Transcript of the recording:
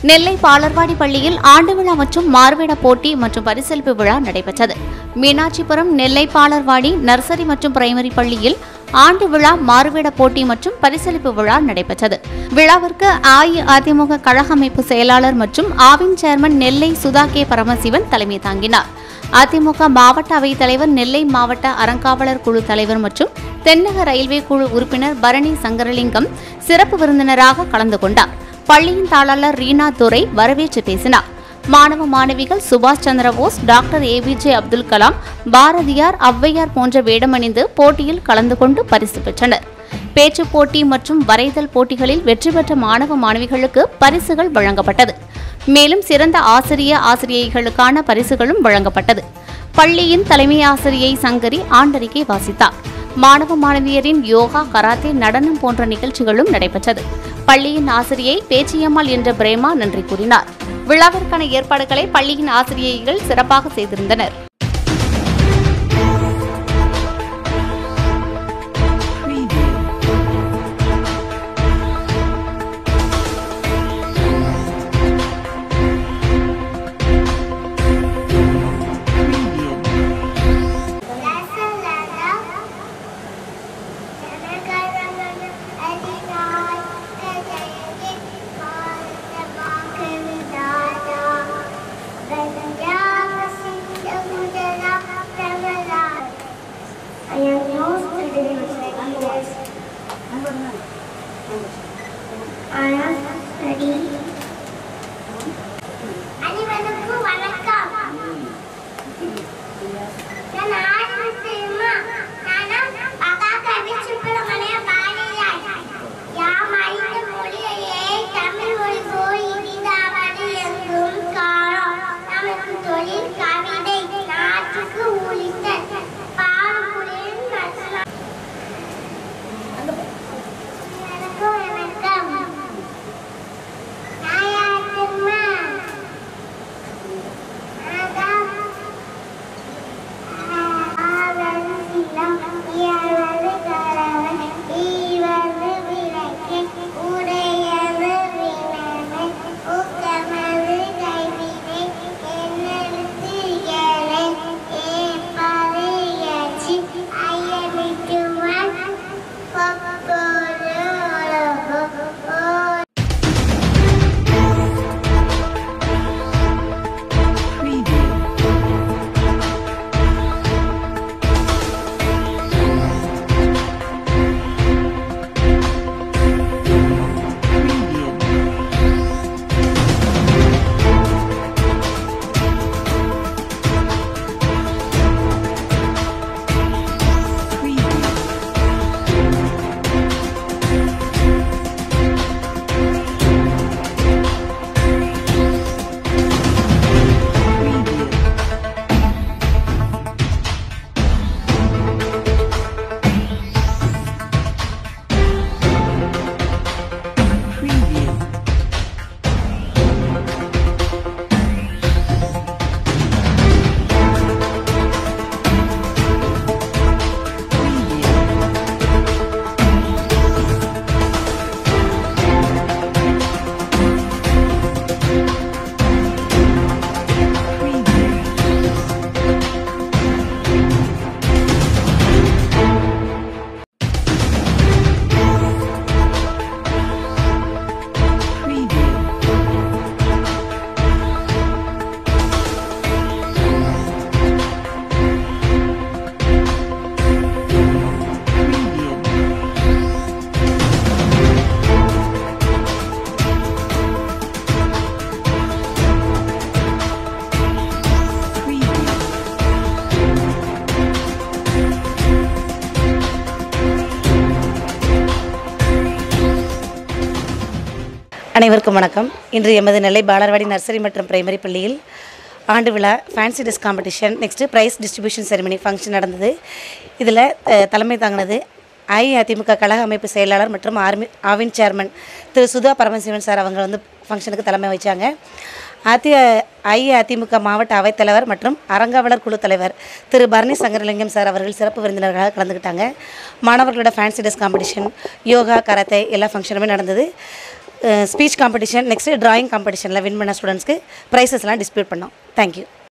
நெல்லை பாலர்வாடி பள்ளியில் ஆண்டு விழா மற்றும் மார்வேட போட்டி மற்றும் பரிசளிப்பு விழா நடைபெற்றது மீனாட்சிபுரம் நெல்லை பாலர்வாடி நர்சரி மற்றும் பிரைமரி பள்ளியில் ஆண்டு விழா மாறுவேட போட்டி மற்றும் பரிசளிப்பு விழா நடைபெற்றது விழாவிற்கு அஇஅதிமுக கழக அமைப்பு செயலாளர் மற்றும் ஆவின் சேர்மன் நெல்லை சுதா கே பரமசிவன் தலைமை தாங்கினார் அதிமுக மாவட்ட அவைத் தலைவர் நெல்லை மாவட்ட அறங்காவலர் குழு தலைவர் மற்றும் தென்னக ரயில்வே குழு உறுப்பினர் பரணி சங்கரலிங்கம் சிறப்பு விருந்தினராக கலந்து கொண்டார் பள்ளியின் தாளாளர் ரீனா துரை வரவேற்று பேசினார் மாணவ மாணவிகள் சுபாஷ் சந்திர போஸ் டாக்டர் ஏபிஜே அப்துல் கலாம் பாரதியார் ஔவையார் போன்ற வேடமணிந்து போட்டியில் கலந்து கொண்டு பரிசு பெற்றனர் பேச்சுப் போட்டி மற்றும் வரைதல் போட்டிகளில் வெற்றி பெற்ற மாணவ மாணவிகளுக்கு பரிசுகள் வழங்கப்பட்டது மேலும் சிறந்த ஆசிரிய ஆசிரியைகளுக்கான பரிசுகளும் வழங்கப்பட்டது பள்ளியின் தலைமை ஆசிரியை சங்கரி ஆண்டறிக்கை வாசித்தார் மாணவ மாணவியரின் யோகா கராத்தே நடனம் போன்ற நிகழ்ச்சிகளும் நடைபெற்றது பள்ளியின் ஆசிரியை பேச்சியம்மாள் என்ற பிரேமா நன்றி கூறினார் விழாவிற்கான ஏற்பாடுகளை பள்ளியின் ஆசிரியைகள் சிறப்பாக செய்திருந்தனர் I am your student. I am study. அனைவருக்கும் வணக்கம் நான் ஆறு தெரியுமா நானும் பகா கவி சுப்பிரமணிய பாரதியார் யாம் அறிந்த மொழியே தமிழ் மொழி போய் இனிதாவது எங்கும் காணோம் நமக்கு தொழில் கவிதை நாட்டுக்கு உளித்த பாடுபுரியும் நட்சத்திரம் வணக்கம் வணக்கம் நாயாட்டுமா அதான் Oh அனைவருக்கும் வணக்கம் இன்று எமது நெல்லை பாலர்வாடி நர்சரி மற்றும் பிரைமரி பள்ளியில் ஆண்டு விழா fancy dress competition next prize distribution ceremony function நடந்தது இதில் அஹ், தலைமை தாங்கினது அஇஅதிமுக கழக அமைப்பு செயலாளர் மற்றும் ஆர்மி ஆவின் சேர்மன் திரு சுதா பரமசிவன் சார் அவங்க வந்து ஃபங்க்ஷனுக்கு தலைமை வச்சாங்க அதி அஇஅதிமுக மாவட்ட அவைத்தலைவர் மற்றும் அறங்காவலர் குழு தலைவர் திரு பரணி சங்கரலிங்கம் சார் அவர்கள் சிறப்பு விருந்தினர்களாக கலந்துக்கிட்டாங்க மாணவர்களோட fancy dress competition yoga karate எல்லா ஃபங்க்ஷனுமே நடந்தது ஸ்பீச் காம்படிஷன் நெக்ஸ்ட்டு டிராயிங் காம்படிஷனில் வின் பண்ண ஸ்டூடெண்ட்ஸ்க்கு ப்ரைஸஸ்லாம் டிஸ்ட்ரிபியூட் பண்ணோம் தேங்க்யூ